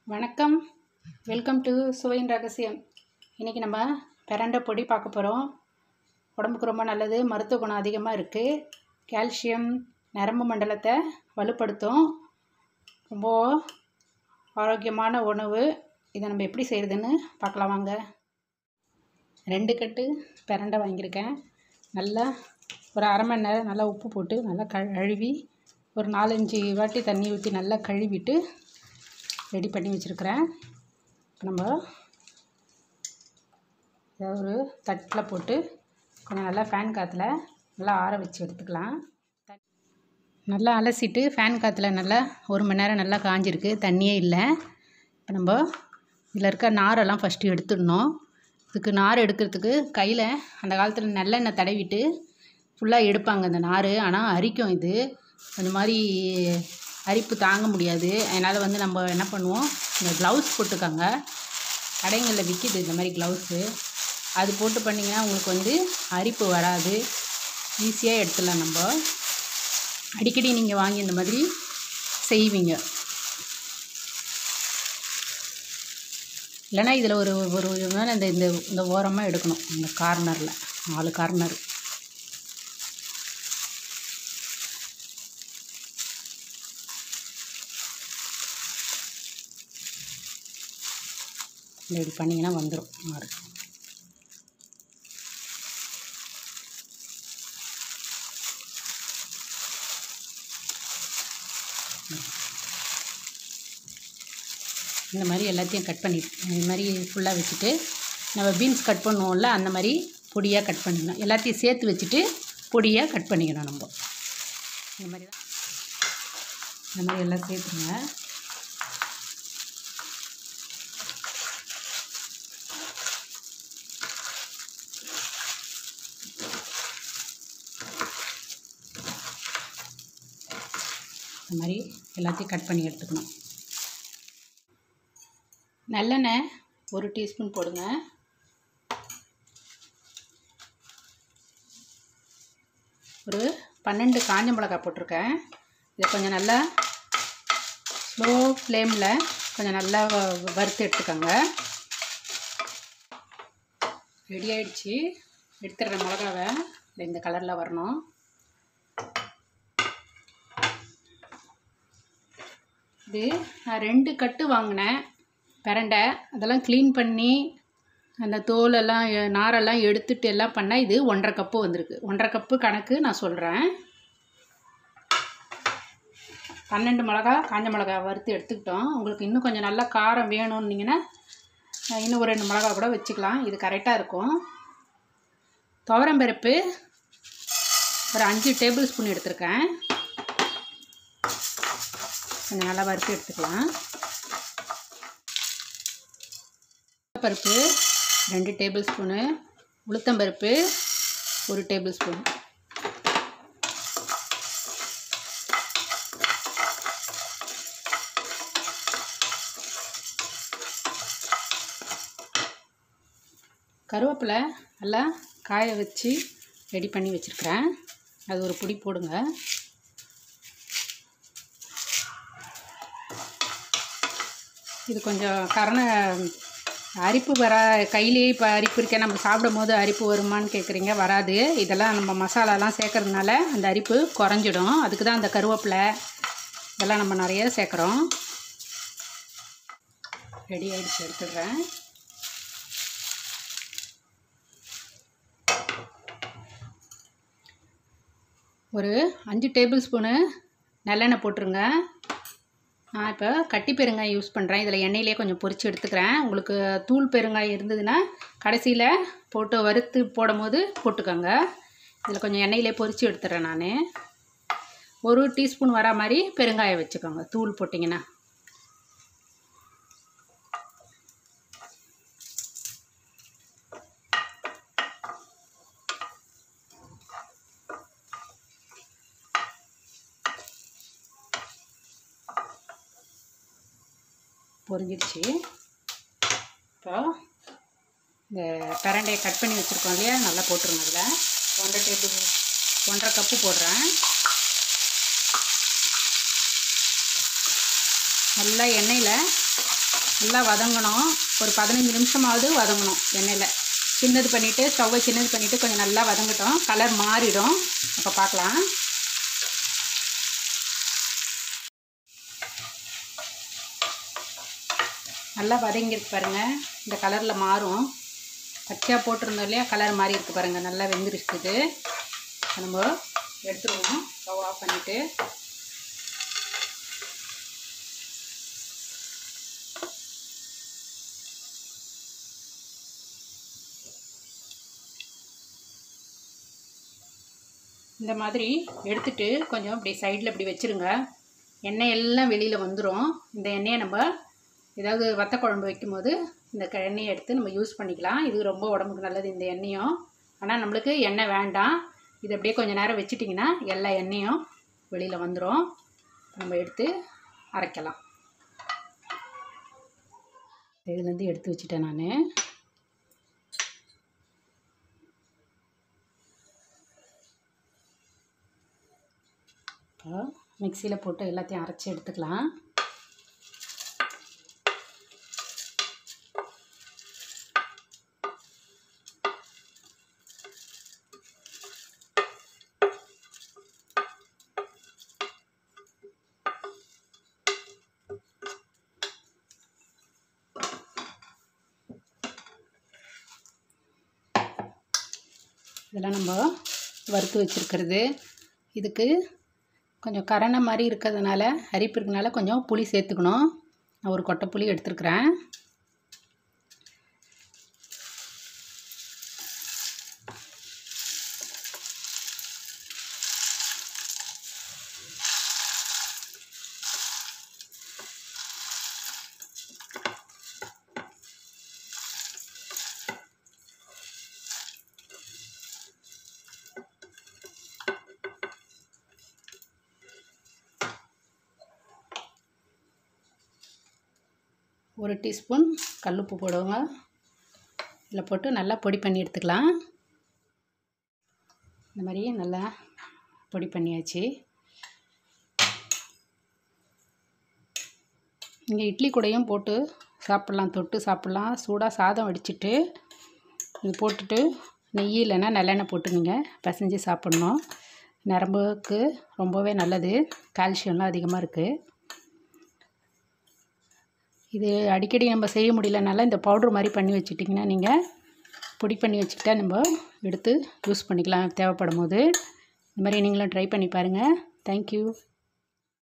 வணக்கம் welcome to சுவையின் ரகசியம் இன்றைக்கி நம்ம பிரண்டை பொடி பார்க்க போகிறோம் உடம்புக்கு ரொம்ப நல்லது மருத்துவ குணம் அதிகமாக இருக்குது கால்சியம் நரம்பு மண்டலத்தை வலுப்படுத்தும் ரொம்ப ஆரோக்கியமான உணவு இதை நம்ம எப்படி செய்கிறதுன்னு பார்க்கலாம் வாங்க ரெண்டு கட்டு பிரண்டை வாங்கியிருக்கேன் நல்லா ஒரு அரை மணி நேரம் நல்லா உப்பு போட்டு நல்லா கழுவி ஒரு நாலஞ்சு வாட்டி தண்ணி ஊற்றி நல்லா கழுவிட்டு ரெடி பண்ணி வச்சுருக்கிறேன் நம்ம இதை ஒரு தட்டில் போட்டு கொஞ்சம் நல்லா ஃபேன் காற்றுல நல்லா ஆற வச்சு எடுத்துக்கலாம் நல்லா அலசிட்டு ஃபேன் காற்றுல நல்லா ஒரு மணி நேரம் நல்லா காஞ்சிருக்கு தண்ணியே இல்லை இப்போ நம்ம இதில் இருக்க நாரெல்லாம் ஃபஸ்ட்டு எடுத்துடணும் இதுக்கு நார் எடுக்கிறதுக்கு கையில் அந்த காலத்தில் நல்லெண்ணெய் தடவிட்டு ஃபுல்லாக எடுப்பாங்க அந்த நார் ஆனால் அரிக்கும் இது அந்த மாதிரி அரிப்பு தாங்க முடியாது அதனால் வந்து நம்ம என்ன பண்ணுவோம் இந்த க்ளவுஸ் போட்டுக்கோங்க கடைங்களில் விற்கிது இந்த மாதிரி க்ளவுஸு அது போட்டு பண்ணிங்கன்னா உங்களுக்கு வந்து அரிப்பு வராது ஈஸியாக எடுத்துடலாம் நம்ம அடிக்கடி நீங்கள் வாங்கி இந்த மாதிரி செய்வீங்க இல்லைன்னா இதில் ஒரு ஒரு மேலே இந்த இந்த இந்த ஓரமாக எடுக்கணும் இந்த கார்னரில் நாலு கார்னர் இப்படி பண்ணிங்கன்னா வந்துடும் மாறு இந்த மாதிரி எல்லாத்தையும் கட் பண்ணி இந்த மாதிரி ஃபுல்லாக வச்சுட்டு நம்ம பீன்ஸ் கட் பண்ணுவோம்ல அந்த மாதிரி பொடியாக கட் பண்ணிக்கணும் எல்லாத்தையும் சேர்த்து வச்சுட்டு பொடியாக கட் பண்ணிக்கணும் நம்ம இந்த மாதிரி தான் இந்த மாதிரி எல்லாம் சேர்த்துருங்க இந்த மாதிரி எல்லாத்தையும் கட் பண்ணி எடுத்துக்கணும் நல்லெண்ணெய் ஒரு டீஸ்பூன் போடுங்க ஒரு பன்னெண்டு காஞ்ச மிளகா போட்டிருக்கேன் இதை கொஞ்சம் நல்லா ஸ்லோ ஃப்ளேமில் கொஞ்சம் நல்லா வ- வறுத்து எடுத்துக்கோங்க ரெடி ஆயிடுச்சு எடுத்துடுற மிளகாவை இந்த- இந்த கலரில் வரணும் இது நான் ரெண்டு கட்டு வாங்கினேன் பிரண்டை அதெல்லாம் க்ளீன் பண்ணி அந்த தோலெல்லாம் எ- நாரெல்லாம் எடுத்துட்டு எல்லாம் பண்ணால் இது ஒன்றரை கப்பு வந்திருக்கு ஒன்றரை கப்பு கணக்கு நான் சொல்கிறேன் பன்னெண்டு மிளகா காஞ்ச மிளகா வறுத்து எடுத்துக்கிட்டோம் உங்களுக்கு இன்னும் கொஞ்சம் நல்லா காரம் வேணும்னீங்கன்னா அஹ், இன்னும் ஒரு ரெண்டு மிளகா கூட வச்சுக்கலாம் இது கரெக்டாக இருக்கும் துவரம்பருப்பு ஒரு அஞ்சு டேபிள் ஸ்பூன் எடுத்திருக்கேன் கொஞ்சம் நல்லா வறுத்து எடுத்துக்கலாம் பருப்பு ரெண்டு டேபிள் ஸ்பூனு உளுத்தம்பருப்பு ஒரு டேபிள் ஸ்பூன் கருவேப்பிலை நல்லா காய வச்சு ரெடி பண்ணி வச்சுருக்கிறேன் அது ஒரு பொடி போடுங்க இது கொஞ்சம் கரணை அரிப்பு வர கையிலேயே இப்போ அரிப்பு இருக்கே நம்ம சாப்பிடும் போது அரிப்பு வருமான்னு கேட்குறீங்க வராது இதெல்லாம் நம்ம மசாலாலாம் சேர்க்கறதுனால அந்த அரிப்பு குறைஞ்சிடும் அதுக்கு தான் அந்த கருவேப்பிலை இதெல்லாம் நம்ம நிறைய சேர்க்குறோம் ரெடி ஆகிடுச்சு எடுத்துடுறேன் ஒரு அஞ்சு டேபிள் ஸ்பூனு நல்லெண்ணெய் போட்டுருங்க நான் இப்போ கட்டி பெருங்காயம் யூஸ் பண்ணுறேன் இதில் எண்ணெயிலே கொஞ்சம் பொரித்து எடுத்துக்கிறேன் உங்களுக்கு தூள் பெருங்காயம் இருந்ததுன்னா கடைசியில் போட்டு வறுத்து போடும்போது போட்டுக்கோங்க இதில் கொஞ்சம் எண்ணெயிலே பொரித்து எடுத்துடுறேன் நான் ஒரு டீஸ்பூன் வரா மாதிரி பெருங்காயம் வச்சுக்கோங்க தூள் போட்டிங்கன்னா பொரிஞ்சிடுச்சு இப்போ இந்த பிரண்டையை கட் பண்ணி வச்சுருக்கோம் இல்லையா நல்லா போட்டுருங்க அதில் ஒன்றரை டேபிள் ஒன்றரை கப்பு போடுறேன் நல்லா எண்ணெயில் நல்லா வதங்கணும் ஒரு பதினஞ்சு நிமிஷமாவது வதங்கணும் எண்ணெயில் சின்னது பண்ணிவிட்டு ஸ்டவ்வை சின்னது பண்ணிவிட்டு கொஞ்சம் நல்லா வதங்கட்டும் கலர் மாறிடும் அப்போ பார்க்கலாம் நல்லா வதங்கிருக்கு பாருங்கள் இந்த கலரில் மாறும் பச்சையாக போட்டிருந்தோம் இல்லையா கலர் மாறி இருக்குது பாருங்கள் நல்லா வெந்திருக்குது நம்ம எடுத்துருவோம் ஸ்டவ் ஆஃப் பண்ணிவிட்டு இந்த மாதிரி எடுத்துட்டு கொஞ்சம் இப்படி சைடில் இப்படி வச்சுருங்க எண்ணெய் எல்லாம் வெளியில் வந்துடும் இந்த எண்ணெயை நம்ம ஏதாவது வத்த குழம்பு வைக்கும்போது இந்த க- எண்ணெயை எடுத்து நம்ம யூஸ் பண்ணிக்கலாம் இது ரொம்ப உடம்புக்கு நல்லது இந்த எண்ணெயும் ஆனால் நம்மளுக்கு எண்ணெய் வேண்டாம் இது அப்படியே கொஞ்சம் நேரம் வச்சிட்டிங்கன்னா எல்லா எண்ணெயும் வெளியில் வந்துடும் நம்ம எடுத்து அரைக்கலாம் இதுலேருந்து எடுத்து வச்சுட்டேன் நான் இப்போ மிக்சியில் போட்டு எல்லாத்தையும் அரைச்சி எடுத்துக்கலாம் இதெல்லாம் நம்ம வறுத்து வச்சுருக்கிறது இதுக்கு கொஞ்சம் கரணை மாதிரி இருக்கிறதுனால அரிப்பு இருக்கனால கொஞ்சம் புளி சேர்த்துக்கணும் நான் ஒரு கொட்டை புளி எடுத்துருக்குறேன் ஒரு டீஸ்பூன் கல்லுப்பு போடுவோங்க இதில் போட்டு நல்லா பொடி பண்ணி எடுத்துக்கலாம் இந்த மாதிரியே நல்லா பொடி பண்ணியாச்சு இங்கே இட்லி கூடையும் போட்டு சாப்பிட்லாம் தொட்டு சாப்பிட்லாம் சூடாக சாதம் வடிச்சிட்டு இது போட்டுட்டு நெய் இல்லைன்னா நல்லெண்ணெய் போட்டு நீங்கள் பிசைஞ்சு சாப்பிட்ணும் நரம்புக்கு ரொம்பவே நல்லது கால்சியம்லாம் அதிகமாக இருக்குது இது அடிக்கடி நம்ம செய்ய முடியலனால இந்த பவுட்ரு மாதிரி பண்ணி வச்சுட்டிங்கன்னா நீங்கள் பொடி பண்ணி வச்சுக்கிட்டா நம்ம எடுத்து யூஸ் பண்ணிக்கலாம் தேவைப்படும் போது இந்த மாதிரி நீங்களும் ட்ரை பண்ணி பாருங்கள் தேங்க்யூ